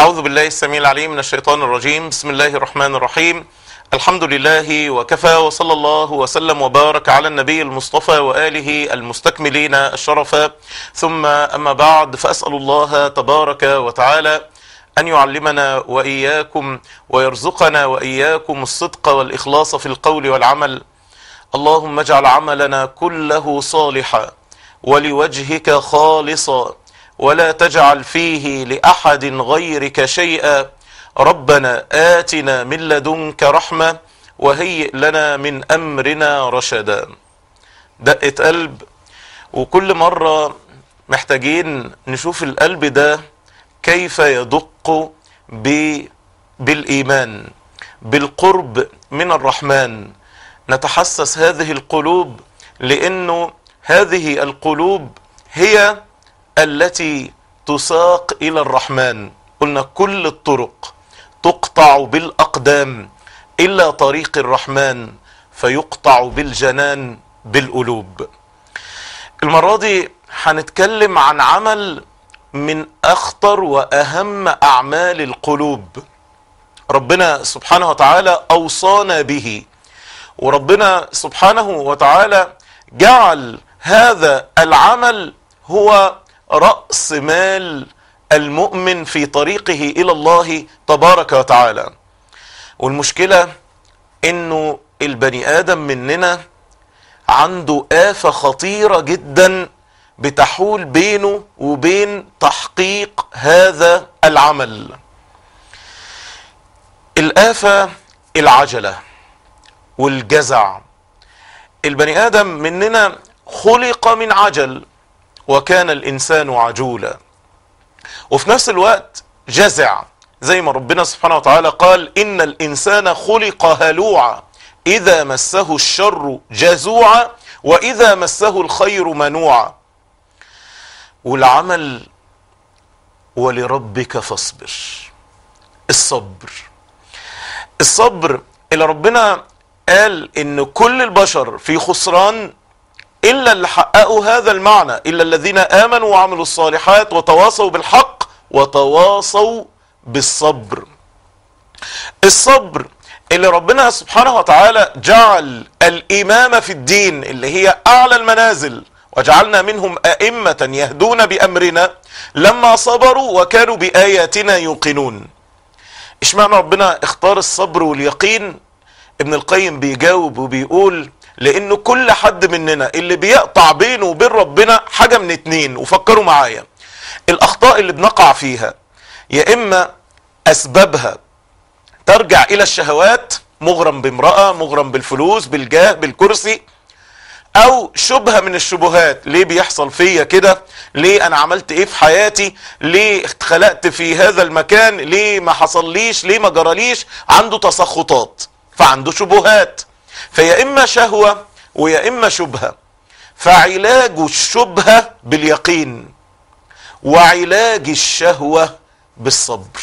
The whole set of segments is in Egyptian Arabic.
أعوذ بالله السميع العليم من الشيطان الرجيم بسم الله الرحمن الرحيم الحمد لله وكفى وصلى الله وسلم وبارك على النبي المصطفى وآله المستكملين الشرفا ثم أما بعد فأسأل الله تبارك وتعالى أن يعلمنا وإياكم ويرزقنا وإياكم الصدق والإخلاص في القول والعمل اللهم اجعل عملنا كله صالحا ولوجهك خالصا ولا تجعل فيه لأحد غيرك شيئا ربنا آتنا من لدنك رحمة وهيئ لنا من أمرنا رشدا دقة قلب وكل مرة محتاجين نشوف القلب ده كيف يدق ب... بالإيمان بالقرب من الرحمن نتحسس هذه القلوب لأنه هذه القلوب هي التي تساق إلى الرحمن قلنا كل الطرق تقطع بالأقدام إلا طريق الرحمن فيقطع بالجنان بالقلوب المرة دي هنتكلم عن عمل من أخطر وأهم أعمال القلوب ربنا سبحانه وتعالى أوصانا به وربنا سبحانه وتعالى جعل هذا العمل هو رأس مال المؤمن في طريقه إلى الله تبارك وتعالى والمشكلة إنه البني آدم مننا عنده آفة خطيرة جدا بتحول بينه وبين تحقيق هذا العمل الآفة العجلة والجزع البني آدم مننا خلق من عجل وكان الإنسان عجولا وفي نفس الوقت جزع زي ما ربنا سبحانه وتعالى قال إن الإنسان خلق هلوعا إذا مسه الشر جزوعا وإذا مسه الخير منوعا والعمل ولربك فاصبر الصبر الصبر اللي ربنا قال ان كل البشر في خسران الا اللي حققوا هذا المعنى الا الذين امنوا وعملوا الصالحات وتواصوا بالحق وتواصوا بالصبر الصبر اللي ربنا سبحانه وتعالى جعل الامامة في الدين اللي هي اعلى المنازل وجعلنا منهم ائمة يهدون بامرنا لما صبروا وكانوا باياتنا يوقنون اشمعنى ربنا اختار الصبر واليقين ابن القيم بيجاوب وبيقول لانه كل حد مننا اللي بيقطع بينه وبين ربنا حاجة من اتنين وفكروا معايا الاخطاء اللي بنقع فيها يا اما اسبابها ترجع الى الشهوات مغرم بامرأة مغرم بالفلوس بالجاه بالكرسي او شبهة من الشبهات ليه بيحصل فيا كده ليه انا عملت ايه في حياتي ليه اتخلقت في هذا المكان ليه ما حصليش ليه ما جراليش عنده تسخطات فعنده شبهات فيا اما شهوة ويا اما شبهة فعلاج الشبهة باليقين وعلاج الشهوة بالصبر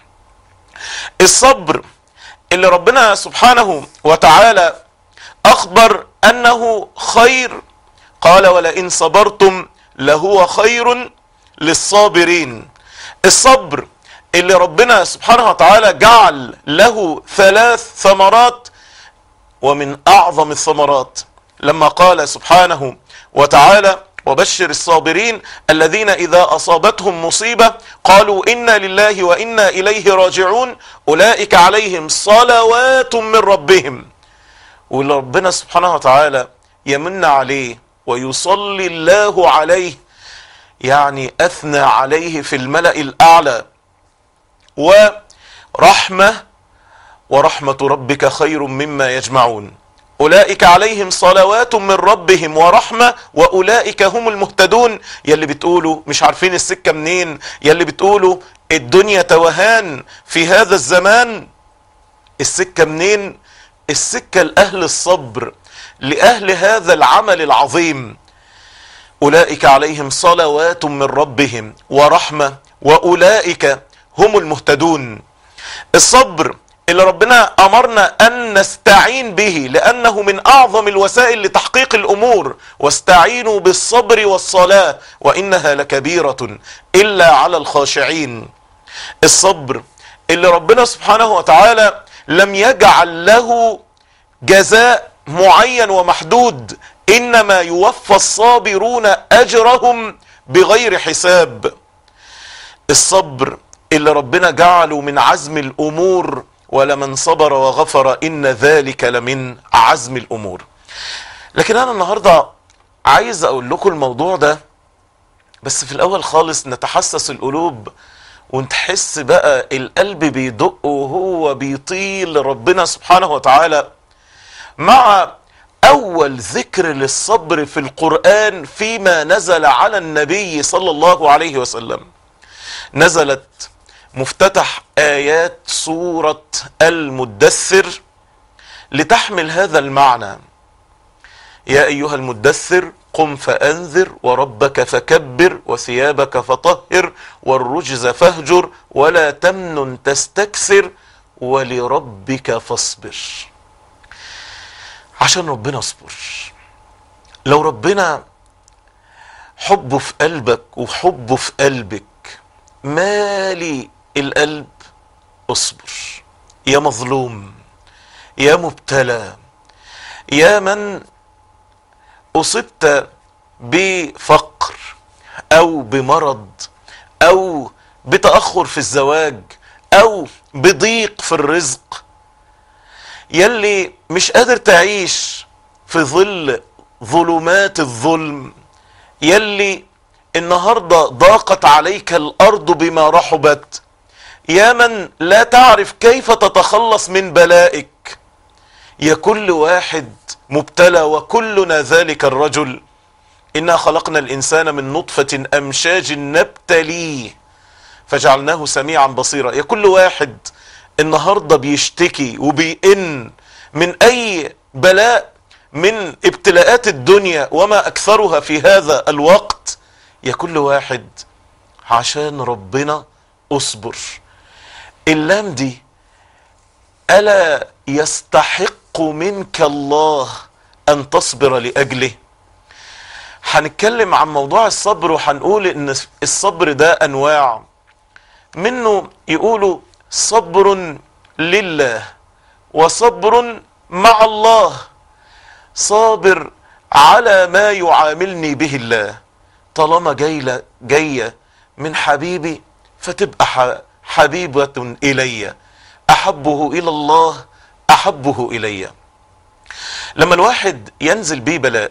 الصبر اللي ربنا سبحانه وتعالى اخبر انه خير قال ولئن صبرتم لهو خير للصابرين الصبر اللي ربنا سبحانه وتعالى جعل له ثلاث ثمرات ومن اعظم الثمرات لما قال سبحانه وتعالى وبشر الصابرين الذين اذا اصابتهم مصيبة قالوا انا لله وانا اليه راجعون اولئك عليهم صلوات من ربهم واللي ربنا سبحانه وتعالى يمن عليه ويصلي الله عليه يعني اثنى عليه في الملأ الاعلى ورحمة ورحمة ربك خير مما يجمعون أولئك عليهم صلوات من ربهم ورحمة وأولئك هم المهتدون يلي بتقولوا مش عارفين السكة منين يلي بتقولوا الدنيا توهان في هذا الزمان السكة منين السكة لأهل الصبر لأهل هذا العمل العظيم أولئك عليهم صلوات من ربهم ورحمة وأولئك هم المهتدون الصبر اللي ربنا امرنا ان نستعين به لانه من اعظم الوسائل لتحقيق الامور واستعينوا بالصبر والصلاة وانها لكبيرة الا على الخاشعين الصبر اللي ربنا سبحانه وتعالى لم يجعل له جزاء معين ومحدود انما يوفى الصابرون اجرهم بغير حساب الصبر اللي ربنا جعله من عزم الامور ولمن صبر وغفر ان ذلك لمن عزم الامور لكن انا النهارده عايز اقول لكم الموضوع ده بس في الاول خالص نتحسس القلوب ونحس بقى القلب بيدق وهو بيطيل لربنا سبحانه وتعالى مع اول ذكر للصبر في القرآن فيما نزل على النبي صلى الله عليه وسلم نزلت مفتتح ايات سورة المدثر لتحمل هذا المعنى يا ايها المدثر قم فانذر وربك فكبر وثيابك فطهر والرجز فاهجر ولا تمنن تستكثر ولربك فاصبر عشان ربنا اصبر لو ربنا حبه في قلبك وحبه في قلبك مالي القلب اصبر يا مظلوم يا مبتلى يا من اصبت بفقر او بمرض او بتاخر في الزواج او بضيق في الرزق يلي مش قادر تعيش في ظل ظلمات الظلم يلي النهارده ضاقت عليك الارض بما رحبت يا من لا تعرف كيف تتخلص من بلائك يا كل واحد مبتلى وكلنا ذلك الرجل انا خلقنا الانسان من نطفه امشاج نبتليه فجعلناه سميعا بصيرا يا كل واحد النهارده بيشتكي وبيئن من اي بلاء من ابتلاءات الدنيا وما اكثرها في هذا الوقت يا كل واحد عشان ربنا اصبر اللام دي الا يستحق منك الله ان تصبر لاجله هنتكلم عن موضوع الصبر وهنقول ان الصبر ده انواع منه يقولوا صبر لله وصبر مع الله صابر على ما يعاملني به الله طالما جاية جاية من حبيبي فتبقى حبيبة إلي أحبه إلى الله أحبه إلي لما الواحد ينزل بيه بلاء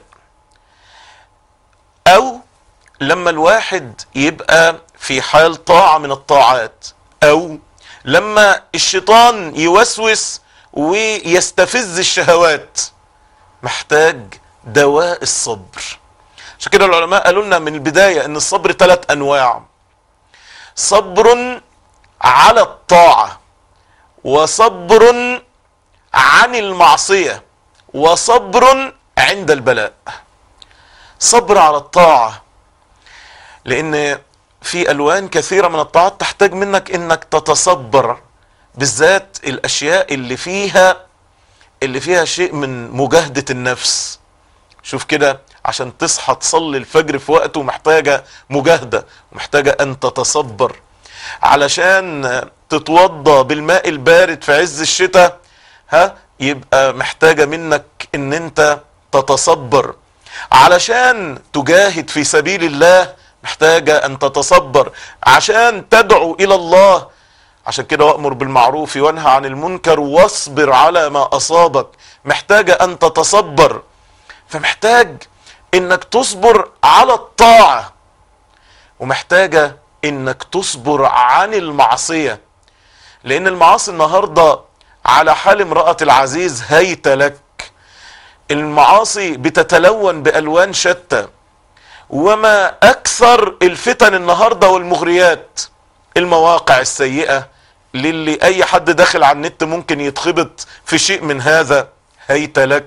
أو لما الواحد يبقى في حال طاعة من الطاعات أو لما الشيطان يوسوس ويستفز الشهوات محتاج دواء الصبر عشان كده العلماء قالوا لنا من البداية ان الصبر ثلاث انواع صبر على الطاعة وصبر عن المعصية وصبر عند البلاء صبر على الطاعة لان في الوان كثيرة من الطاعات تحتاج منك انك تتصبر بالذات الاشياء اللي فيها اللي فيها شيء من مجاهدة النفس شوف كده عشان تصحى تصلي الفجر في وقته محتاجة مجاهدة ومحتاجة ان تتصبر علشان تتوضى بالماء البارد في عز الشتاء ها يبقى محتاجة منك ان انت تتصبر علشان تجاهد في سبيل الله محتاجة ان تتصبر عشان تدعو الى الله عشان كده وامر بالمعروف وانهى عن المنكر واصبر على ما اصابك محتاجة ان تتصبر فمحتاج انك تصبر على الطاعة ومحتاجة انك تصبر عن المعصية لان المعاصي النهاردة على حال امرأة العزيز هيت لك المعاصي بتتلون بالوان شتى وما اكثر الفتن النهاردة والمغريات المواقع السيئة للي اي حد داخل على النت ممكن يتخبط في شيء من هذا هيت لك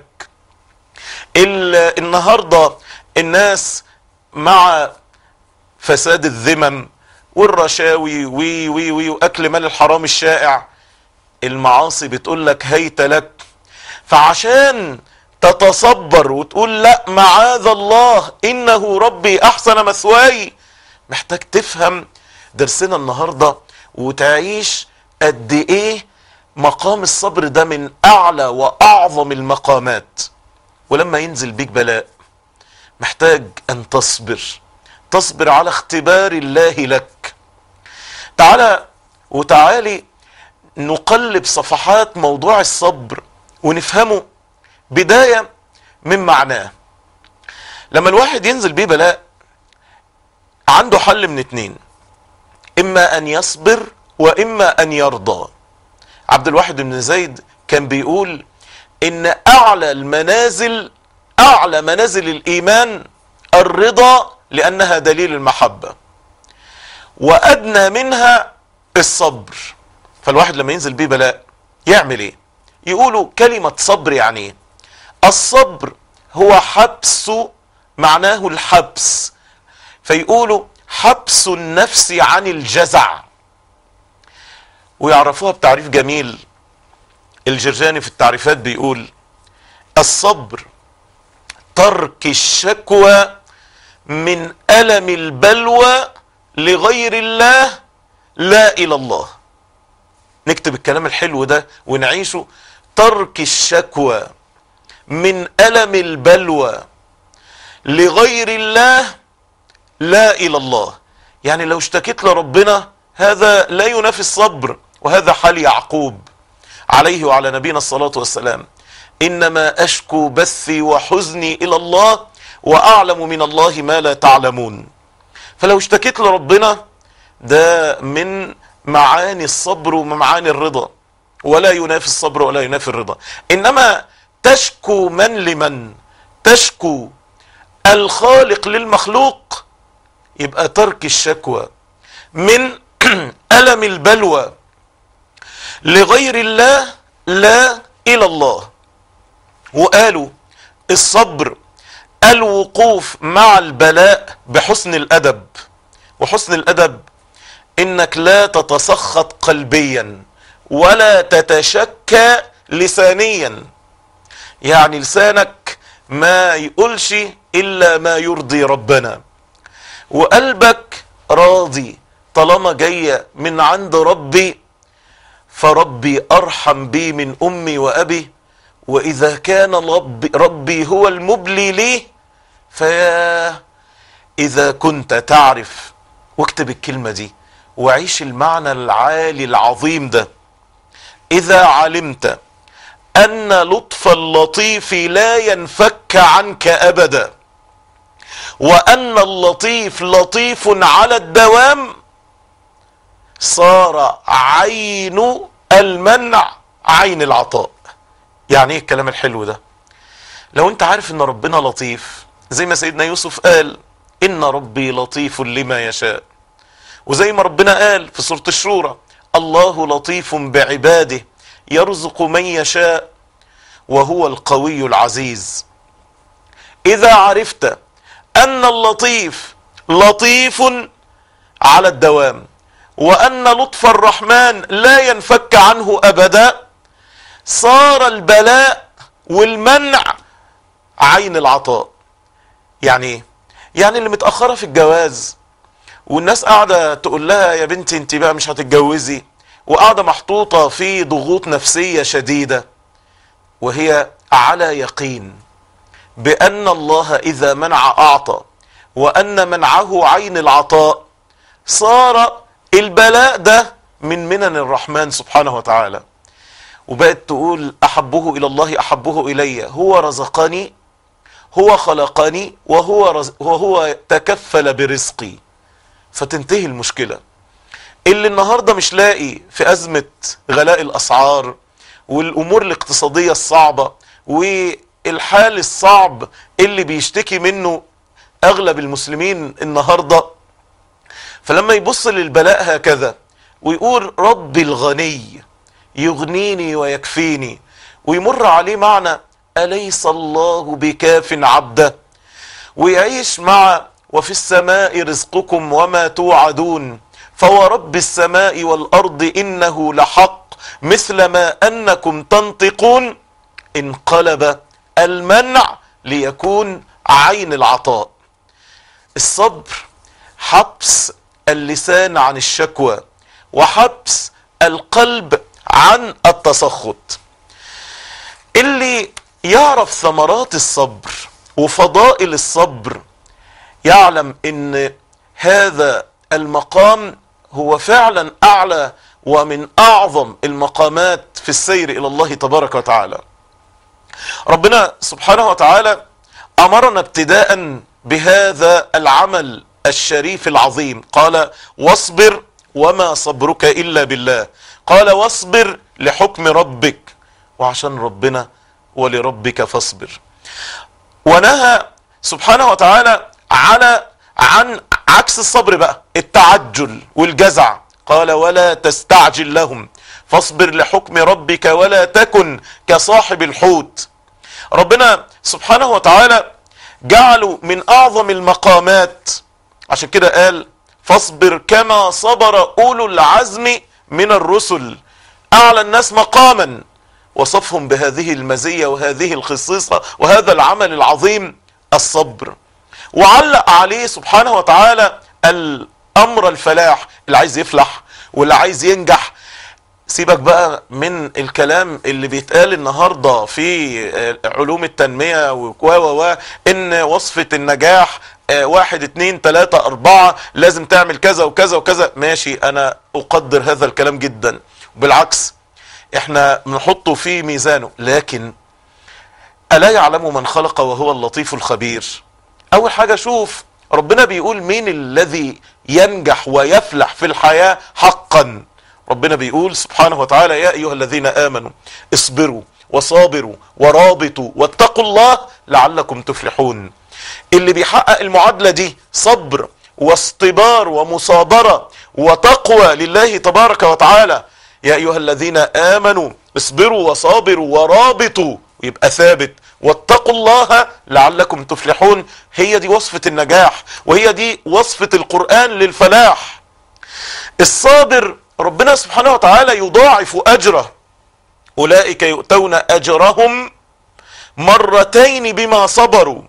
النهاردة الناس مع فساد الذمم والرشاوي وي وي وي واكل مال الحرام الشائع المعاصي بتقول لك هيت لك فعشان تتصبر وتقول لا معاذ الله انه ربي احسن مثواي محتاج تفهم درسنا النهاردة وتعيش قد ايه مقام الصبر ده من اعلى واعظم المقامات ولما ينزل بيك بلاء محتاج ان تصبر تصبر على اختبار الله لك تعالى وتعالي نقلب صفحات موضوع الصبر ونفهمه بداية من معناه لما الواحد ينزل بيه بلاء عنده حل من اتنين اما ان يصبر واما ان يرضى عبد الواحد بن زيد كان بيقول ان اعلى المنازل اعلى منازل الايمان الرضا لانها دليل المحبة وادنى منها الصبر فالواحد لما ينزل بيه بلاء يعمل ايه يقولوا كلمة صبر يعني ايه الصبر هو حبس معناه الحبس فيقولوا حبس النفس عن الجزع ويعرفوها بتعريف جميل الجرجاني في التعريفات بيقول الصبر ترك الشكوى من ألم البلوى لغير الله لا إلى الله نكتب الكلام الحلو ده ونعيشه ترك الشكوى من ألم البلوى لغير الله لا إلى الله يعني لو اشتكيت لربنا هذا لا ينافي الصبر وهذا حال يعقوب عليه وعلى نبينا الصلاة والسلام إنما أشكو بثي وحزني إلى الله وأعلم من الله ما لا تعلمون فلو اشتكيت لربنا ده من معاني الصبر ومعاني الرضا ولا ينافي الصبر ولا ينافي الرضا إنما تشكو من لمن تشكو الخالق للمخلوق يبقى ترك الشكوى من ألم البلوى لغير الله لا إلى الله وقالوا الصبر الوقوف مع البلاء بحسن الأدب وحسن الأدب إنك لا تتسخط قلبيا ولا تتشكى لسانيا يعني لسانك ما يقولش إلا ما يرضي ربنا وقلبك راضي طالما جاية من عند ربي فربي أرحم بي من أمي وأبي وإذا كان ربي, ربي هو المبلي لي فيا إذا كنت تعرف واكتب الكلمة دي وعيش المعنى العالي العظيم ده إذا علمت أن لطف اللطيف لا ينفك عنك أبدا وأن اللطيف لطيف على الدوام صار عين المنع عين العطاء يعني ايه الكلام الحلو ده لو انت عارف ان ربنا لطيف زي ما سيدنا يوسف قال ان ربي لطيف لما يشاء وزي ما ربنا قال في سورة الشورى الله لطيف بعباده يرزق من يشاء وهو القوي العزيز اذا عرفت ان اللطيف لطيف على الدوام وان لطف الرحمن لا ينفك عنه ابدا صار البلاء والمنع عين العطاء يعني ايه يعني اللي متاخره في الجواز والناس قاعده تقول لها يا بنتي انت بقى مش هتتجوزي وقاعده محطوطه في ضغوط نفسيه شديده وهي على يقين بان الله اذا منع اعطى وان منعه عين العطاء صار البلاء ده من منن الرحمن سبحانه وتعالى وبقت تقول احبه الى الله احبه الي هو رزقني هو خلقني وهو رز... وهو تكفل برزقي فتنتهي المشكله اللي النهارده مش لاقي في ازمه غلاء الاسعار والامور الاقتصاديه الصعبه والحال الصعب اللي بيشتكي منه اغلب المسلمين النهارده فلما يبص للبلاء هكذا ويقول ربي الغني يغنيني ويكفيني ويمر عليه معنى أليس الله بكاف عبده ويعيش مع وفي السماء رزقكم وما توعدون فورب السماء والأرض إنه لحق مثل ما أنكم تنطقون انقلب المنع ليكون عين العطاء الصبر حبس اللسان عن الشكوى وحبس القلب عن التسخط اللي يعرف ثمرات الصبر وفضائل الصبر يعلم ان هذا المقام هو فعلا اعلى ومن اعظم المقامات في السير الى الله تبارك وتعالى ربنا سبحانه وتعالى امرنا ابتداء بهذا العمل الشريف العظيم قال واصبر وما صبرك الا بالله قال واصبر لحكم ربك وعشان ربنا ولربك فاصبر ونهى سبحانه وتعالى على عن عكس الصبر بقى التعجل والجزع قال ولا تستعجل لهم فاصبر لحكم ربك ولا تكن كصاحب الحوت ربنا سبحانه وتعالى جعلوا من اعظم المقامات عشان كده قال فاصبر كما صبر اولو العزم من الرسل اعلى الناس مقاما وصفهم بهذه المزية وهذه الخصيصة وهذا العمل العظيم الصبر وعلق عليه سبحانه وتعالى الامر الفلاح اللي عايز يفلح واللي عايز ينجح سيبك بقى من الكلام اللي بيتقال النهاردة في علوم التنمية و و ان وصفة النجاح واحد اتنين تلاتة اربعة لازم تعمل كذا وكذا وكذا ماشي انا اقدر هذا الكلام جدا بالعكس احنا بنحطه في ميزانه لكن الا يعلم من خلق وهو اللطيف الخبير اول حاجة شوف ربنا بيقول مين الذي ينجح ويفلح في الحياة حقا ربنا بيقول سبحانه وتعالى يا ايها الذين امنوا اصبروا وصابروا ورابطوا واتقوا الله لعلكم تفلحون اللي بيحقق المعادلة دي صبر واصطبار ومصابرة وتقوى لله تبارك وتعالى يا ايها الذين امنوا اصبروا وصابروا ورابطوا ويبقى ثابت واتقوا الله لعلكم تفلحون هي دي وصفة النجاح وهي دي وصفة القرآن للفلاح الصابر ربنا سبحانه وتعالى يضاعف اجره اولئك يؤتون اجرهم مرتين بما صبروا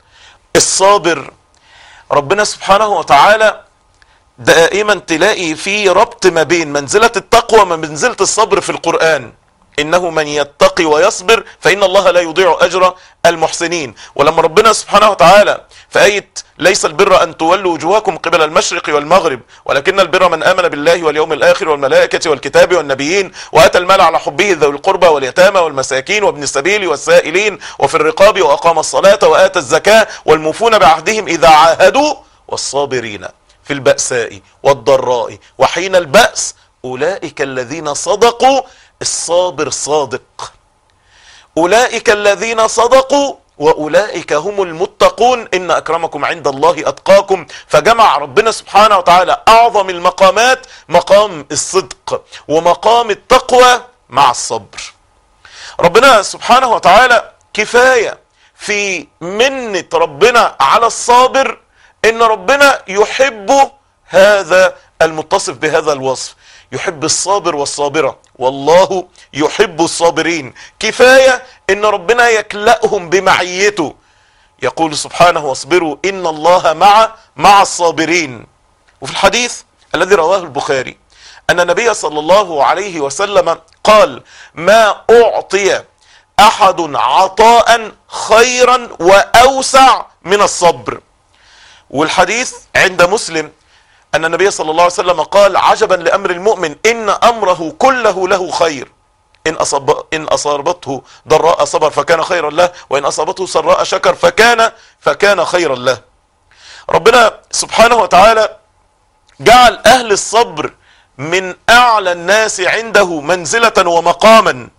الصابر ربنا سبحانه وتعالى دائما تلاقي في ربط ما بين منزلة التقوى ومنزلة الصبر في القرآن انه من يتقي ويصبر فان الله لا يضيع اجر المحسنين ولما ربنا سبحانه وتعالى في آية ليس البر ان تولوا وجوهكم قبل المشرق والمغرب ولكن البر من امن بالله واليوم الاخر والملائكة والكتاب والنبيين واتى المال على حبه ذوي القربى واليتامى والمساكين وابن السبيل والسائلين وفي الرقاب واقام الصلاة واتى الزكاة والموفون بعهدهم اذا عاهدوا والصابرين في البأساء والضراء وحين البأس اولئك الذين صدقوا الصابر صادق اولئك الذين صدقوا واولئك هم المتقون ان اكرمكم عند الله اتقاكم فجمع ربنا سبحانه وتعالى اعظم المقامات مقام الصدق ومقام التقوى مع الصبر ربنا سبحانه وتعالى كفاية في منة ربنا على الصابر ان ربنا يحب هذا المتصف بهذا الوصف يحب الصابر والصابرة والله يحب الصابرين كفاية ان ربنا يكلأهم بمعيته يقول سبحانه واصبروا ان الله مع مع الصابرين وفي الحديث الذي رواه البخاري ان النبي صلى الله عليه وسلم قال ما اعطي احد عطاء خيرا واوسع من الصبر والحديث عند مسلم ان النبي صلى الله عليه وسلم قال عجبا لامر المؤمن ان امره كله له خير ان أصاب ان اصابته ضراء صبر فكان خيرا له وان اصابته سراء شكر فكان فكان خيرا له ربنا سبحانه وتعالى جعل اهل الصبر من اعلى الناس عنده منزلة ومقاما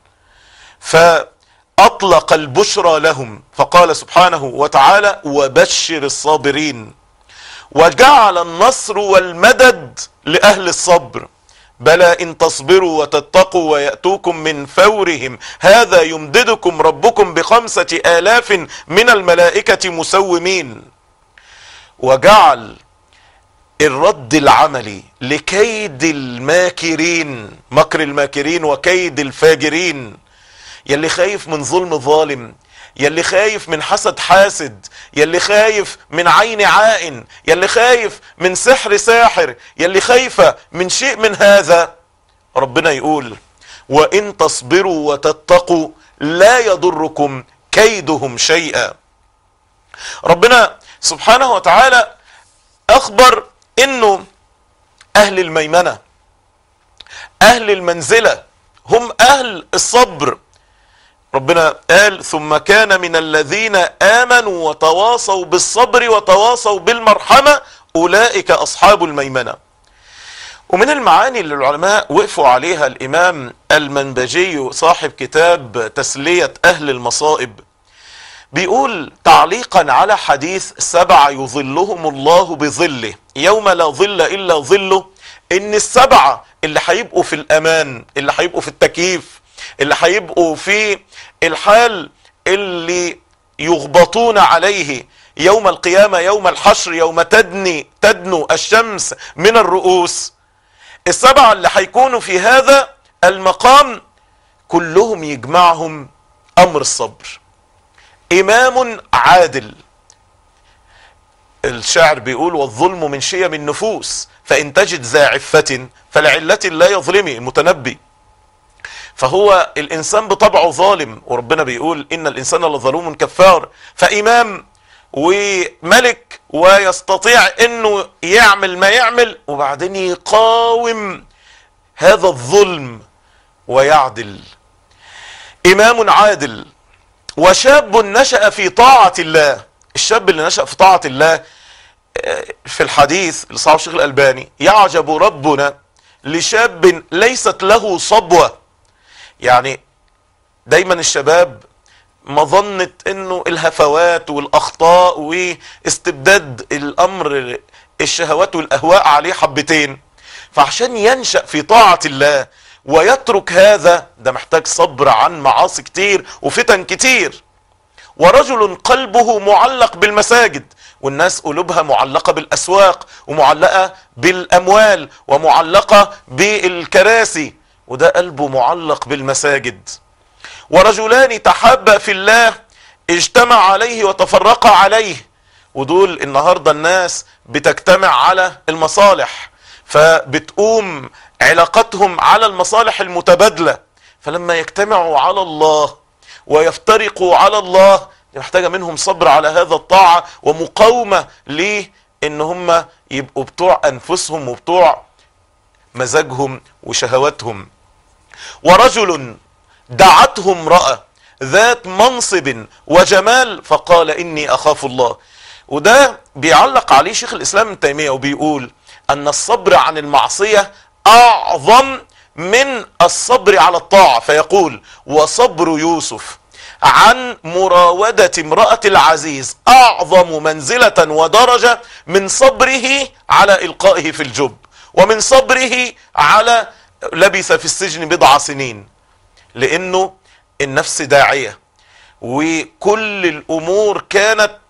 فاطلق البشرى لهم فقال سبحانه وتعالى وبشر الصابرين وجعل النصر والمدد لأهل الصبر بلى إن تصبروا وتتقوا ويأتوكم من فورهم هذا يمددكم ربكم بخمسة آلاف من الملائكة مسومين وجعل الرد العملي لكيد الماكرين مكر الماكرين وكيد الفاجرين يلي خايف من ظلم ظالم يلي خايف من حسد حاسد يلي خايف من عين عائن يلي خايف من سحر ساحر يلي خايفة من شيء من هذا ربنا يقول وإن تصبروا وتتقوا لا يضركم كيدهم شيئا ربنا سبحانه وتعالى أخبر إنه أهل الميمنة أهل المنزلة هم أهل الصبر ربنا قال ثم كان من الذين آمنوا وتواصوا بالصبر وتواصوا بالمرحمة أولئك أصحاب الميمنة ومن المعاني اللي العلماء وقفوا عليها الإمام المنبجي صاحب كتاب تسلية أهل المصائب بيقول تعليقا على حديث سبعة يظلهم الله بظله يوم لا ظل إلا ظله إن السبعة اللي هيبقوا في الأمان اللي هيبقوا في التكييف اللي هيبقوا في الحال اللي يغبطون عليه يوم القيامة يوم الحشر يوم تدني تدنو الشمس من الرؤوس السبعة اللي هيكونوا في هذا المقام كلهم يجمعهم أمر الصبر إمام عادل الشاعر بيقول والظلم من شيم النفوس فإن تجد ذا عفة فلعلة لا يظلمي المتنبي فهو الإنسان بطبعه ظالم وربنا بيقول إن الإنسان لظلوم كفار فإمام وملك ويستطيع انه يعمل ما يعمل وبعدين يقاوم هذا الظلم ويعدل امام عادل وشاب نشأ في طاعة الله الشاب اللي نشأ في طاعة الله في الحديث لصاحب الشيخ الألباني يعجب ربنا لشاب ليست له صبوة يعني دايما الشباب مظنة انه الهفوات والاخطاء واستبداد الامر الشهوات والاهواء عليه حبتين فعشان ينشأ في طاعة الله ويترك هذا ده محتاج صبر عن معاصي كتير وفتن كتير ورجل قلبه معلق بالمساجد والناس قلوبها معلقة بالاسواق ومعلقة بالاموال ومعلقة بالكراسي وده قلبه معلق بالمساجد ورجلان تحابا في الله اجتمع عليه وتفرقا عليه ودول النهاردة الناس بتجتمع على المصالح فبتقوم علاقتهم على المصالح المتبادلة فلما يجتمعوا على الله ويفترقوا على الله دي محتاجة منهم صبر على هذا الطاعة ومقاومة ليه ان هم يبقوا بتوع انفسهم وبتوع مزاجهم وشهواتهم ورجل دعته امرأة ذات منصب وجمال فقال إني أخاف الله وده بيعلق عليه شيخ الإسلام ابن تيمية وبيقول أن الصبر عن المعصية أعظم من الصبر على الطاعة فيقول وصبر يوسف عن مراودة امرأة العزيز أعظم منزلة ودرجة من صبره على إلقائه في الجب ومن صبره على لبث في السجن بضع سنين لانه النفس داعية وكل الامور كانت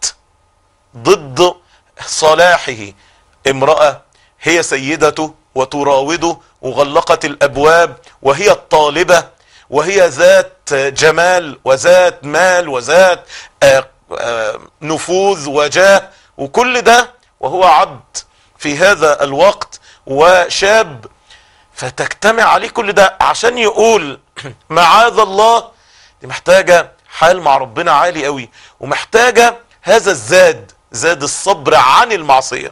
ضد صلاحه امرأة هي سيدته وتراوده وغلقت الابواب وهي الطالبة وهي ذات جمال وذات مال وذات آآ آآ نفوذ وجاه وكل ده وهو عبد في هذا الوقت وشاب فتجتمع عليه كل ده عشان يقول معاذ الله دي محتاجة حال مع ربنا عالي قوي ومحتاجة هذا الزاد زاد الصبر عن المعصية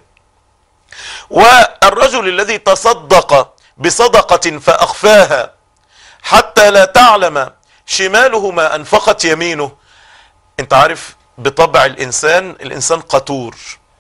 والرجل الذي تصدق بصدقة فأخفاها حتى لا تعلم شماله ما أنفقت يمينه انت عارف بطبع الإنسان الإنسان قتور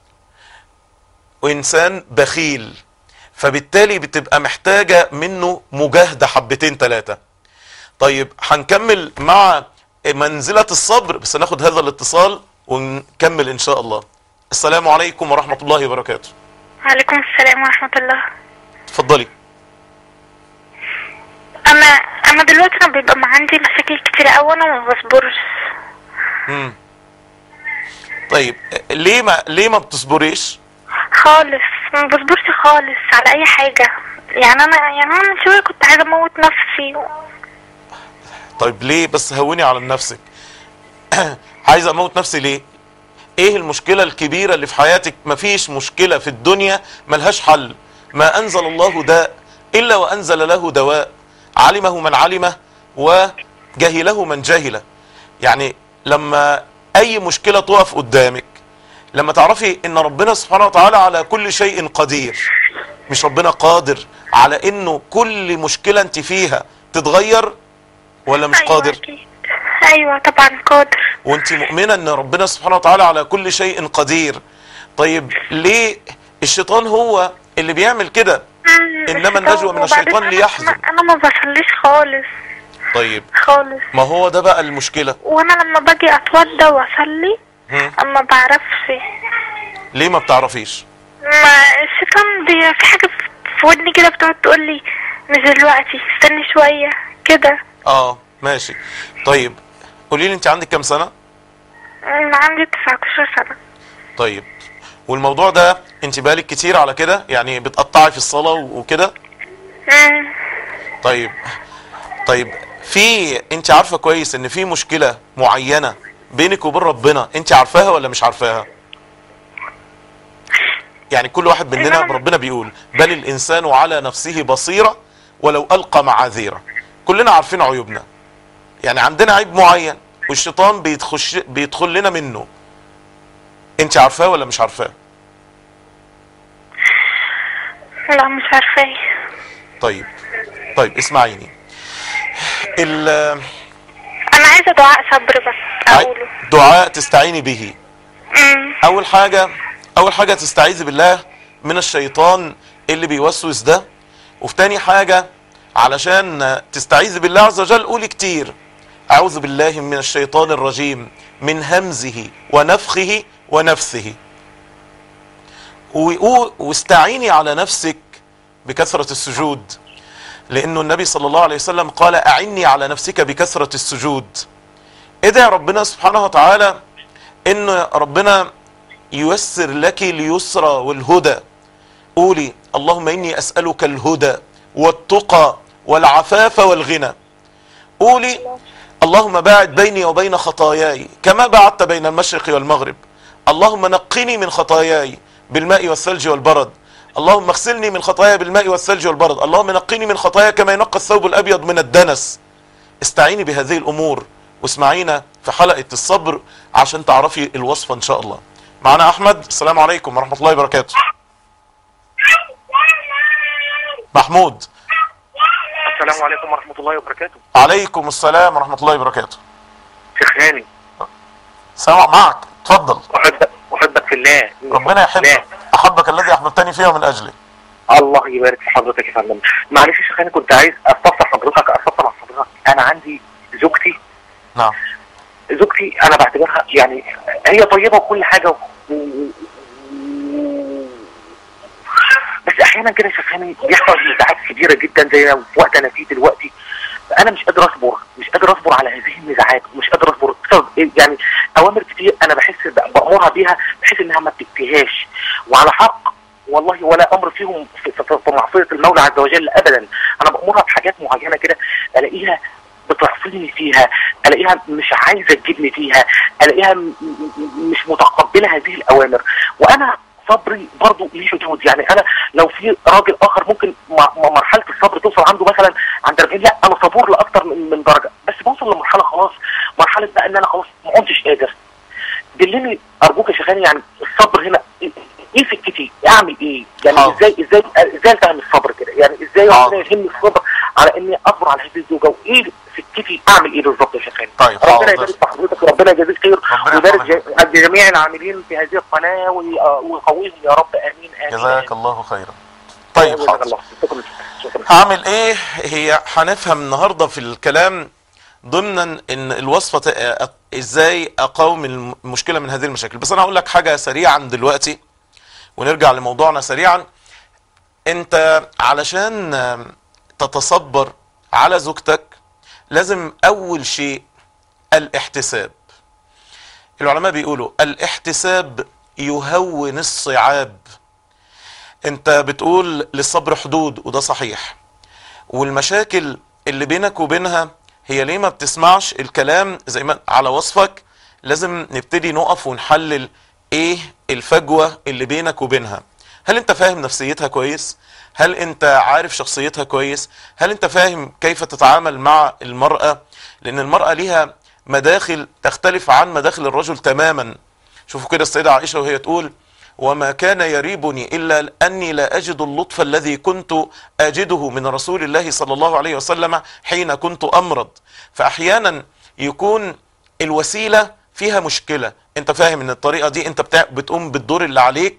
وإنسان بخيل فبالتالي بتبقى محتاجة منه مجاهدة حبتين ثلاثة طيب هنكمل مع منزلة الصبر بس ناخد هذا الاتصال ونكمل ان شاء الله السلام عليكم ورحمة الله وبركاته وعليكم السلام ورحمة الله اتفضلي أنا أنا دلوقتي أنا بيبقى عندي مشاكل كتير أوي أنا ما بصبرش مم. طيب ليه ما ليه ما بتصبريش خالص ما بصبرش خالص على أي حاجة يعني أنا يعني أنا من شوية كنت عايزة أموت نفسي طيب ليه بس هوني على نفسك عايز اموت نفسي ليه ايه المشكلة الكبيرة اللي في حياتك مفيش مشكلة في الدنيا ملهاش حل ما انزل الله داء الا وانزل له دواء علمه من علمه وجهله من جهله يعني لما اي مشكلة تقف قدامك لما تعرفي ان ربنا سبحانه وتعالى على كل شيء قدير مش ربنا قادر على انه كل مشكلة انت فيها تتغير ولا مش أيوة قادر أكيد. ايوه طبعا قادر وانت مؤمنة ان ربنا سبحانه وتعالى على كل شيء قدير طيب ليه الشيطان هو اللي بيعمل كده مم، إنما بس النجوى من وبعدين الشيطان أنا- ليحزن. أنا- انا ما بصليش خالص طيب خالص ما هو ده بقى المشكلة وانا لما باجي اتوضى واصلي هم؟ اما بعرفش ليه ما بتعرفيش ما الشيطان بي... في حاجه في- في ودني كده بتقعد تقول لي مش دلوقتي استني شويه كده اه ماشي طيب قولي لي انت عندك كام سنة انا عندي 19 سنه طيب والموضوع ده انت بالك كتير على كده يعني بتقطعي في الصلاة و- وكده مم. طيب طيب في انت عارفة كويس ان في مشكلة معينة بينك وبين ربنا انت عارفاها ولا مش عارفاها يعني كل واحد مننا إنما- ربنا بيقول بل الانسان على نفسه بصيرة ولو القى معاذيره كلنا عارفين عيوبنا يعني عندنا عيب معين والشيطان بيتخش بيدخل لنا منه انت عارفاه ولا مش عارفاه لا مش عارفاه طيب طيب اسمعيني ال انا عايزه دعاء صبر بس اقوله دعاء تستعيني به مم. اول حاجة اول حاجة تستعيذ بالله من الشيطان اللي بيوسوس ده وفي تاني حاجة علشان تستعيذ بالله عز وجل قولي كتير اعوذ بالله من الشيطان الرجيم من همزه ونفخه ونفثه وقو- واستعيني على نفسك بكثرة السجود لانه النبي صلى الله عليه وسلم قال اعني على نفسك بكثرة السجود ادعي ربنا سبحانه وتعالى ان ربنا ييسر لك اليسرى والهدى قولي اللهم اني اسألك الهدى والتقى والعفاف والغنى قولي اللهم باعد بيني وبين خطاياي كما بعدت بين المشرق والمغرب اللهم نقني من خطاياي بالماء والثلج والبرد اللهم اغسلني من خطاياي بالماء والثلج والبرد اللهم نقني من خطاياي كما ينقى الثوب الابيض من الدنس استعيني بهذه الامور واسمعينا في حلقة الصبر عشان تعرفي الوصفة ان شاء الله معنا احمد السلام عليكم ورحمة الله وبركاته محمود السلام عليكم ورحمة الله وبركاته عليكم السلام ورحمة الله وبركاته شيخ هاني سامع معك اتفضل أحبك أحبك في الله ربنا يحبك احبك الذي احببتني فيه من اجلي الله يبارك في حضرتك يا فندم معلش يا شيخ هاني كنت عايز استفسر حضرتك استفسر مع حضرتك أنا عندي زوجتي نعم زوجتي أنا بعتبرها يعني هي طيبة وكل حاجة و... و- بس أحيانا كده يا شيخ هاني بيحصل نزاعات كبيرة جدا زي في وقت أنا فيه دلوقتي انا مش قادر اصبر مش قادر اصبر على هذه النزاعات مش قادر اصبر بسبب إيه؟ يعني اوامر كتير انا بحس ب- بامرها بيها بحيث انها ما بتكفيهاش وعلى حق والله ولا امر فيهم في, في, في معصيه المولى عز وجل ابدا انا بامرها بحاجات معينه كده الاقيها بتعصيني فيها الاقيها مش عايزه تجيبني فيها الاقيها م- م- مش متقبله هذه الاوامر وانا صبري برضو ليه حدود يعني انا لو في راجل اخر ممكن م- م- مرحله الصبر توصل عنده مثلا عند 40 لا انا صبور لاكتر من, من درجه بس بوصل لمرحله خلاص مرحله بقى ان انا خلاص ما كنتش قادر دلني ارجوك يا شيخاني يعني الصبر هنا ايه إيه سكتي اعمل ايه يعني حاضر. ازاي ازاي ازاي التهم الصبر كده يعني ازاي حاضر. ربنا يلهمني الصبر على اني اصبر على هذه الزوجه وايه سكتي اعمل ايه بالظبط يا شيخاني طيب ربنا حاضر يبارك في حضرتك وربنا يجازيك خير ربنا ويبارك يحفظك. ج- جميع العاملين في هذه القناه وي- ويقويهم يا رب امين امين جزاك الله خيرا طيب جزاك حاضر الله شكرا شكرا هعمل ايه هي هنفهم النهاردة في الكلام ضمنا ان الوصفة ت- أ- ازاي اقاوم المشكلة من هذه المشاكل بس انا هقول لك حاجة سريعا دلوقتي ونرجع لموضوعنا سريعا انت علشان آم، تتصبر على زوجتك لازم اول شيء الاحتساب العلماء بيقولوا الاحتساب يهون الصعاب انت بتقول للصبر حدود وده صحيح والمشاكل اللي بينك وبينها هي ليه ما بتسمعش الكلام زي ما على وصفك لازم نبتدي نقف ونحلل ايه الفجوة اللي بينك وبينها هل انت فاهم نفسيتها كويس هل انت عارف شخصيتها كويس هل انت فاهم كيف تتعامل مع المرأة لان المرأة ليها مداخل تختلف عن مداخل الرجل تماما شوفوا كده السيدة عائشة وهي تقول وما كان يريبني إلا أني لا أجد اللطف الذي كنت أجده من رسول الله صلى الله عليه وسلم حين كنت أمرض فأحيانا يكون الوسيلة فيها مشكلة انت فاهم ان الطريقة دي انت بتاع بتقوم بالدور اللي عليك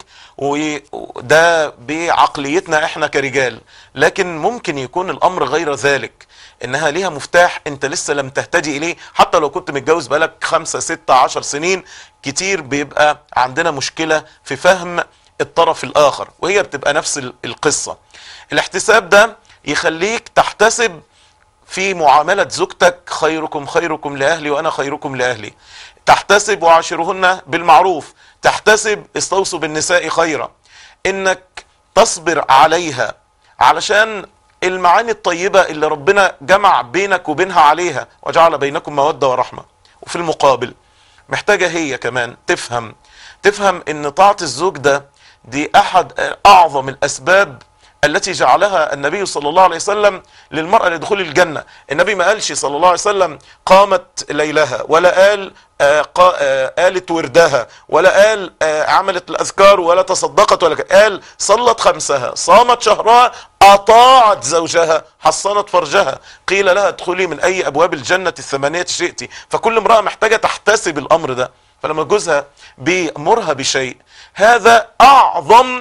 وده بعقليتنا احنا كرجال لكن ممكن يكون الامر غير ذلك انها ليها مفتاح انت لسه لم تهتدي اليه حتى لو كنت متجوز بقالك خمسة ستة عشر سنين كتير بيبقى عندنا مشكلة في فهم الطرف الاخر وهي بتبقى نفس ال- القصة الاحتساب ده يخليك تحتسب في معاملة زوجتك خيركم خيركم لأهلي وأنا خيركم لأهلي تحتسب وعاشرهن بالمعروف تحتسب استوصوا بالنساء خيرا انك تصبر عليها علشان المعاني الطيبة اللي ربنا جمع بينك وبينها عليها وجعل بينكم مودة ورحمة وفي المقابل محتاجة هي كمان تفهم تفهم ان طاعة الزوج ده دي احد اعظم الاسباب التي جعلها النبي صلى الله عليه وسلم للمرأة لدخول الجنة النبي ما قالش صلى الله عليه وسلم قامت ليلها ولا قال آه، قا- آه، قالت وردها ولا قال آه، عملت الأذكار ولا تصدقت ولا ك- قال صلت خمسها صامت شهرها أطاعت زوجها حصنت فرجها قيل لها ادخلي من أي أبواب الجنة الثمانية شئت فكل امرأة محتاجة تحتسب الأمر ده فلما جوزها بيمرها بشيء هذا أعظم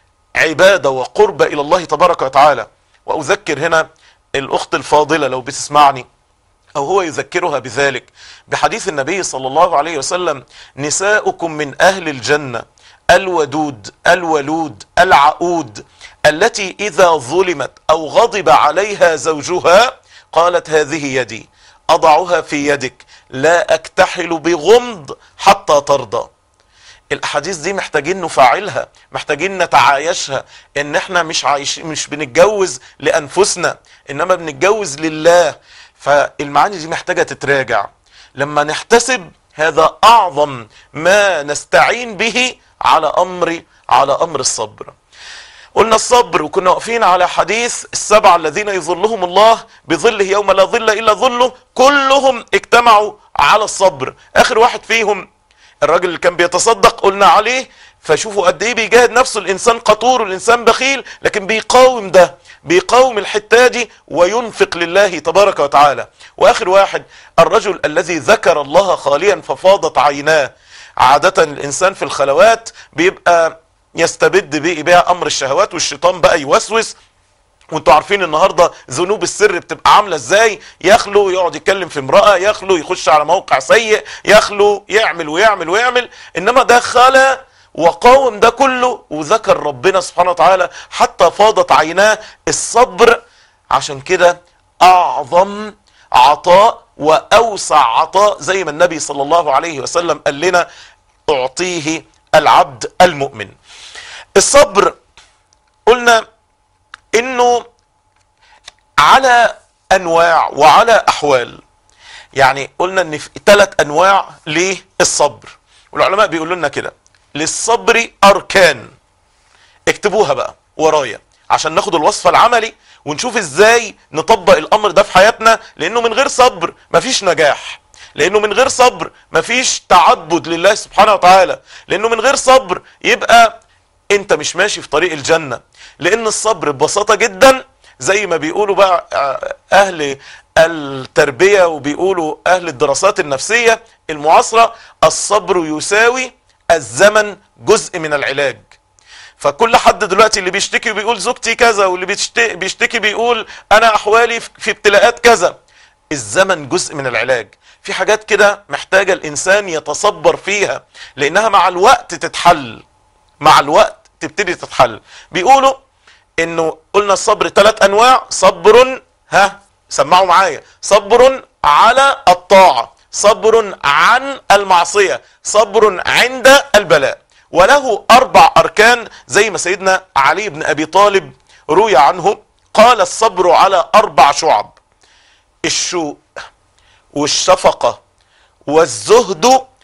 عبادة وقربة إلى الله تبارك وتعالى وأذكر هنا الأخت الفاضلة لو بتسمعني أو هو يذكرها بذلك بحديث النبي صلى الله عليه وسلم نساؤكم من أهل الجنة الودود الولود العقود التي إذا ظلمت أو غضب عليها زوجها قالت هذه يدي أضعها في يدك لا أكتحل بغمض حتى ترضى الاحاديث دي محتاجين نفعلها محتاجين نتعايشها ان احنا مش عايش مش بنتجوز لانفسنا انما بنتجوز لله فالمعاني دي محتاجة تتراجع لما نحتسب هذا اعظم ما نستعين به على امر على امر الصبر قلنا الصبر وكنا واقفين على حديث السبعة الذين يظلهم الله بظله يوم لا ظل الا ظله كلهم اجتمعوا على الصبر اخر واحد فيهم الراجل اللي كان بيتصدق قلنا عليه فشوفوا قد ايه بيجاهد نفسه الانسان قطور والانسان بخيل لكن بيقاوم ده بيقاوم الحته دي وينفق لله تبارك وتعالى واخر واحد الرجل الذي ذكر الله خاليا ففاضت عيناه عاده الانسان في الخلوات بيبقى يستبد بيه بها امر الشهوات والشيطان بقى يوسوس وانتوا عارفين النهارده ذنوب السر بتبقى عامله ازاي يخلو يقعد يتكلم في امراه يخلو يخش على موقع سيء يخلو يعمل ويعمل ويعمل انما ده خلى وقاوم ده كله وذكر ربنا سبحانه وتعالى حتى فاضت عيناه الصبر عشان كده اعظم عطاء واوسع عطاء زي ما النبي صلى الله عليه وسلم قال لنا اعطيه العبد المؤمن الصبر قلنا انه على انواع وعلى احوال يعني قلنا ان في ثلاث انواع للصبر والعلماء بيقولوا لنا كده للصبر اركان اكتبوها بقى ورايا عشان ناخد الوصف العملي ونشوف ازاي نطبق الامر ده في حياتنا لانه من غير صبر مفيش نجاح لانه من غير صبر مفيش تعبد لله سبحانه وتعالى لانه من غير صبر يبقى انت مش ماشي في طريق الجنة لان الصبر ببساطة جدا زي ما بيقولوا بقى اهل التربية وبيقولوا اهل الدراسات النفسية المعاصرة الصبر يساوي الزمن جزء من العلاج فكل حد دلوقتي اللي بيشتكي بيقول زوجتي كذا واللي بيشتكي, بيشتكي بيقول انا احوالي في ابتلاءات كذا الزمن جزء من العلاج في حاجات كده محتاجة الانسان يتصبر فيها لانها مع الوقت تتحل مع الوقت تبتدي تتحل بيقولوا انه قلنا الصبر ثلاث انواع صبر ها سمعوا معايا صبر على الطاعة صبر عن المعصية صبر عند البلاء وله اربع اركان زي ما سيدنا علي بن ابي طالب روي عنه قال الصبر على اربع شعب الشوق والشفقة والزهد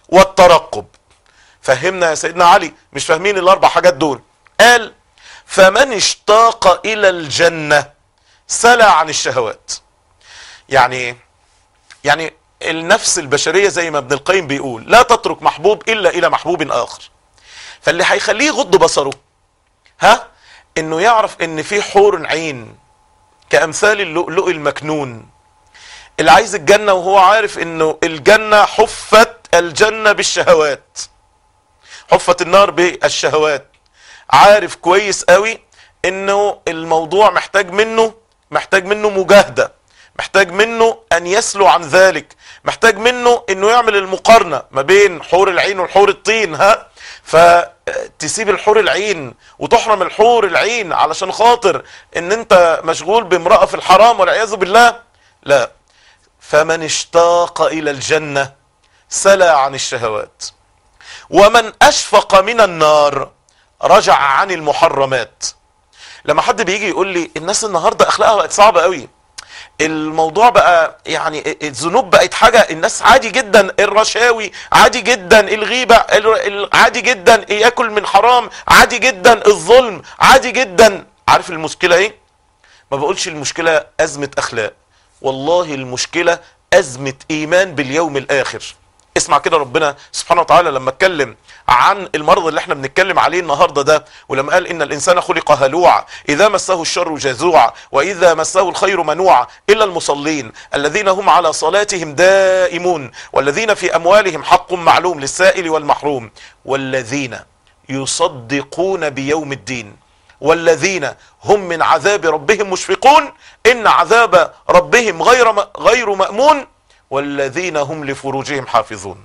والترقب فهمنا يا سيدنا علي مش فاهمين الاربع حاجات دول قال فمن اشتاق الى الجنة سلى عن الشهوات يعني ايه يعني النفس البشرية زي ما ابن القيم بيقول لا تترك محبوب الا الى محبوب اخر فاللي هيخليه يغض بصره ها انه يعرف ان في حور عين كامثال اللؤلؤ المكنون اللي عايز الجنة وهو عارف انه الجنة حفت الجنة بالشهوات حفت النار بالشهوات عارف كويس قوي انه الموضوع محتاج منه محتاج منه مجاهدة محتاج منه ان يسلو عن ذلك محتاج منه انه يعمل المقارنة ما بين حور العين والحور الطين ها فتسيب الحور العين وتحرم الحور العين علشان خاطر ان انت مشغول بامرأة في الحرام والعياذ بالله لا فمن اشتاق الى الجنة سلى عن الشهوات ومن اشفق من النار رجع عن المحرمات لما حد بيجي يقول لي الناس النهارده اخلاقها بقت صعبه قوي الموضوع بقى يعني الذنوب بقت حاجه الناس عادي جدا الرشاوي عادي جدا الغيبه ال- عادي جدا ياكل من حرام عادي جدا الظلم عادي جدا عارف المشكله ايه ما بقولش المشكله ازمه اخلاق والله المشكله ازمه ايمان باليوم الاخر اسمع كده ربنا سبحانه وتعالى لما اتكلم عن المرض اللي احنا بنتكلم عليه النهارده ده ولما قال ان الانسان خلق هلوعا اذا مسه الشر جزوعا واذا مسه الخير منوعا الا المصلين الذين هم على صلاتهم دائمون والذين في اموالهم حق معلوم للسائل والمحروم والذين يصدقون بيوم الدين والذين هم من عذاب ربهم مشفقون ان عذاب ربهم غير م- غير مامون والذين هم لفروجهم حافظون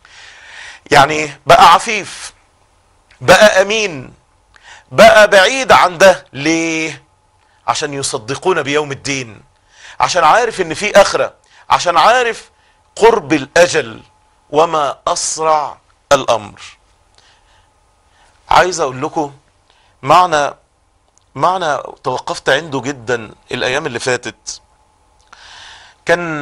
يعني بقى عفيف بقى امين بقى بعيد عن ده ليه عشان يصدقون بيوم الدين عشان عارف ان في اخره عشان عارف قرب الاجل وما اسرع الامر عايز اقول لكم معنى معنى توقفت عنده جدا الايام اللي فاتت كان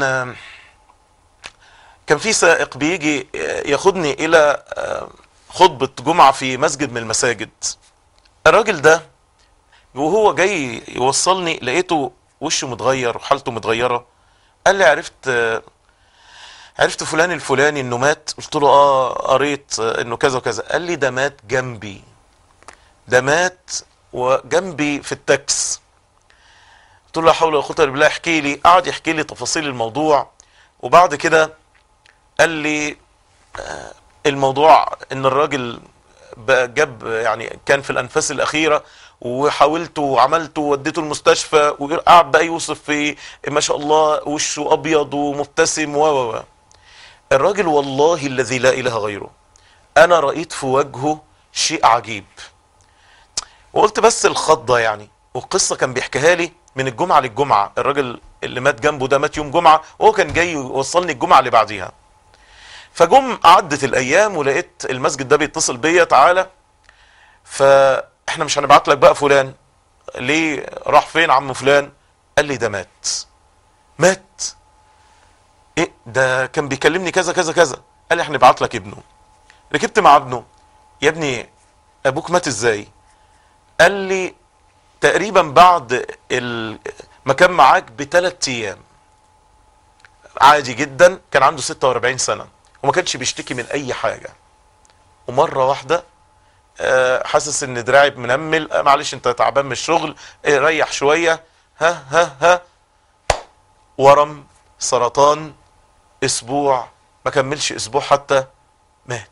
كان في سائق بيجي ياخدني الى خطبة جمعة في مسجد من المساجد الراجل ده وهو جاي يوصلني لقيته وشه متغير وحالته متغيرة قال لي عرفت عرفت فلان الفلاني انه مات قلت له اه قريت انه كذا وكذا قال لي ده مات جنبي ده مات وجنبي في التاكس قلت له لا حول ولا قوه الا بالله احكي لي قعد يحكي لي تفاصيل الموضوع وبعد كده قال لي آه، الموضوع ان الراجل بقى جاب يعني كان في الانفاس الاخيره وحاولت وعملت ووديته المستشفى وقعد بقى يوصف في ما شاء الله وشه ابيض ومبتسم و و و الراجل والله الذي لا اله غيره انا رايت في وجهه شيء عجيب وقلت بس الخضه يعني والقصه كان بيحكيها لي من الجمعه للجمعه الراجل اللي مات جنبه ده مات يوم جمعه وهو كان جاي يوصلني الجمعه اللي بعديها فجم عدت الايام ولقيت المسجد ده بيتصل بيا تعالى فاحنا مش هنبعت لك بقى فلان ليه راح فين عم فلان قال لي ده مات مات ايه ده كان بيكلمني كذا كذا كذا قال لي هنبعت لك ابنه ركبت مع ابنه يا ابني ابوك مات ازاي قال لي تقريبا بعد ال- ما كان معاك بثلاث ايام عادي جدا كان عنده 46 سنه وما كانش بيشتكي من اي حاجه ومره واحده آه، حاسس ان دراعي منمل آه، معلش انت تعبان من الشغل آه، ريح شويه ها ها ها ورم سرطان اسبوع ما كملش اسبوع حتى مات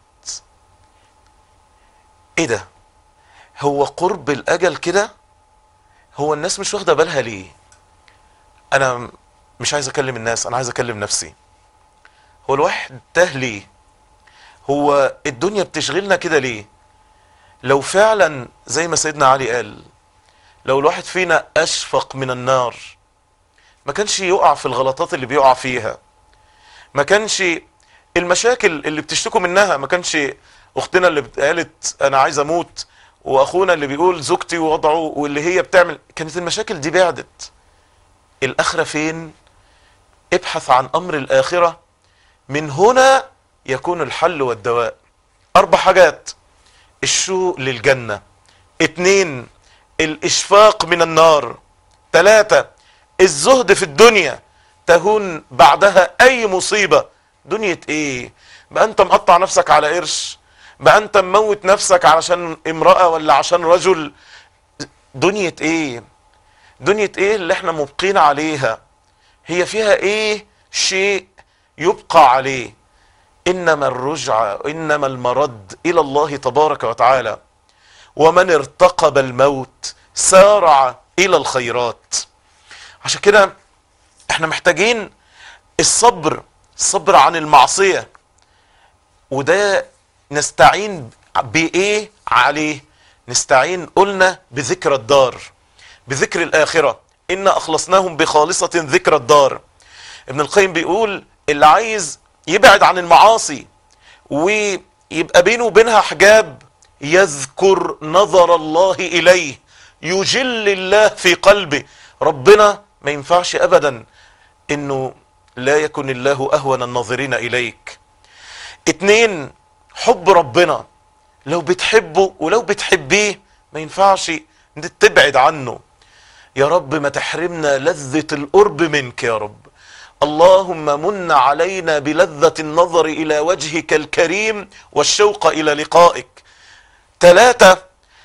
ايه ده هو قرب الاجل كده هو الناس مش واخده بالها ليه انا مش عايز اكلم الناس انا عايز اكلم نفسي هو الواحد تاه ليه هو الدنيا بتشغلنا كده ليه لو فعلا زي ما سيدنا علي قال لو الواحد فينا اشفق من النار ما كانش يقع في الغلطات اللي بيقع فيها ما كانش المشاكل اللي بتشتكوا منها ما كانش اختنا اللي قالت انا عايز اموت واخونا اللي بيقول زوجتي ووضعه واللي هي بتعمل كانت المشاكل دي بعدت الاخره فين ابحث عن امر الاخره من هنا يكون الحل والدواء اربع حاجات الشوق للجنة اتنين الاشفاق من النار تلاتة الزهد في الدنيا تهون بعدها اي مصيبة دنيا ايه بقى انت مقطع نفسك على قرش بقى انت مموت نفسك علشان امرأة ولا عشان رجل دنيا ايه دنيا ايه اللي احنا مبقين عليها هي فيها ايه شيء يبقى عليه انما الرجعة انما المرد الى الله تبارك وتعالى ومن ارتقب الموت سارع الى الخيرات عشان كده احنا محتاجين الصبر الصبر عن المعصية وده نستعين بايه عليه نستعين قلنا بذكر الدار بذكر الاخرة ان اخلصناهم بخالصة ذكر الدار ابن القيم بيقول اللي عايز يبعد عن المعاصي ويبقى بينه وبينها حجاب يذكر نظر الله اليه يجل الله في قلبه ربنا ما ينفعش ابدا انه لا يكن الله اهون الناظرين اليك اتنين حب ربنا لو بتحبه ولو بتحبيه ما ينفعش تبعد عنه يا رب ما تحرمنا لذة القرب منك يا رب اللهم من علينا بلذة النظر إلى وجهك الكريم والشوق إلى لقائك ثلاثة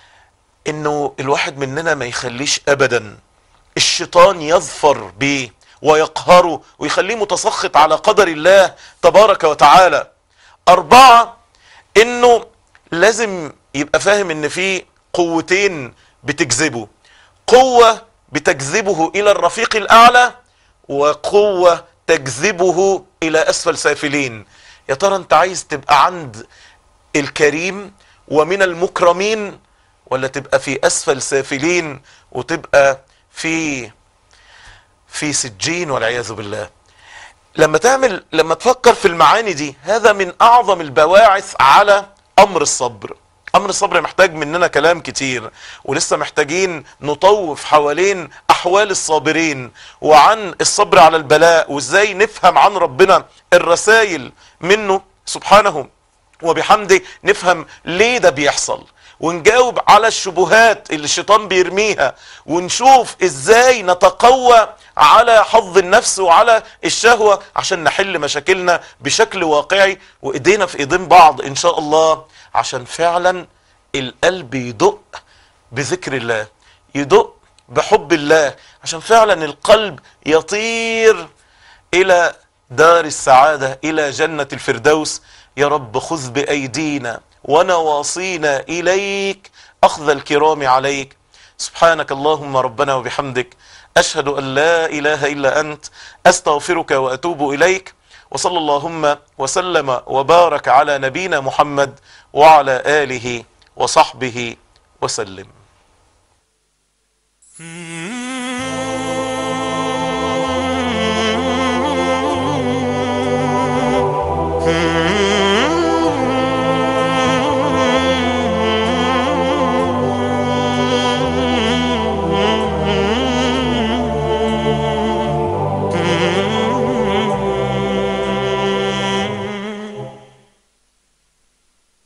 إنه الواحد مننا ما يخليش أبدا الشيطان يظفر بيه ويقهره ويخليه متسخط على قدر الله تبارك وتعالى أربعة إنه لازم يبقى فاهم إن في قوتين بتجذبه قوة بتجذبه إلى الرفيق الأعلى وقوة تجذبه إلى أسفل سافلين يا ترى أنت عايز تبقى عند الكريم ومن المكرمين ولا تبقى في أسفل سافلين وتبقى في في سجين والعياذ بالله لما تعمل لما تفكر في المعاني دي هذا من أعظم البواعث على أمر الصبر امر الصبر محتاج مننا كلام كتير ولسه محتاجين نطوف حوالين احوال الصابرين وعن الصبر على البلاء وازاي نفهم عن ربنا الرسائل منه سبحانه وبحمده نفهم ليه ده بيحصل ونجاوب على الشبهات اللي الشيطان بيرميها ونشوف ازاي نتقوى على حظ النفس وعلى الشهوة عشان نحل مشاكلنا بشكل واقعي وايدينا في ايدين بعض ان شاء الله عشان فعلا القلب يدق بذكر الله يدق بحب الله عشان فعلا القلب يطير الى دار السعادة الى جنة الفردوس يا رب خذ بايدينا ونواصينا اليك اخذ الكرام عليك سبحانك اللهم ربنا وبحمدك اشهد ان لا اله الا انت استغفرك واتوب اليك وصلى اللهم وسلم وبارك على نبينا محمد وعلى آله وصحبه وسلم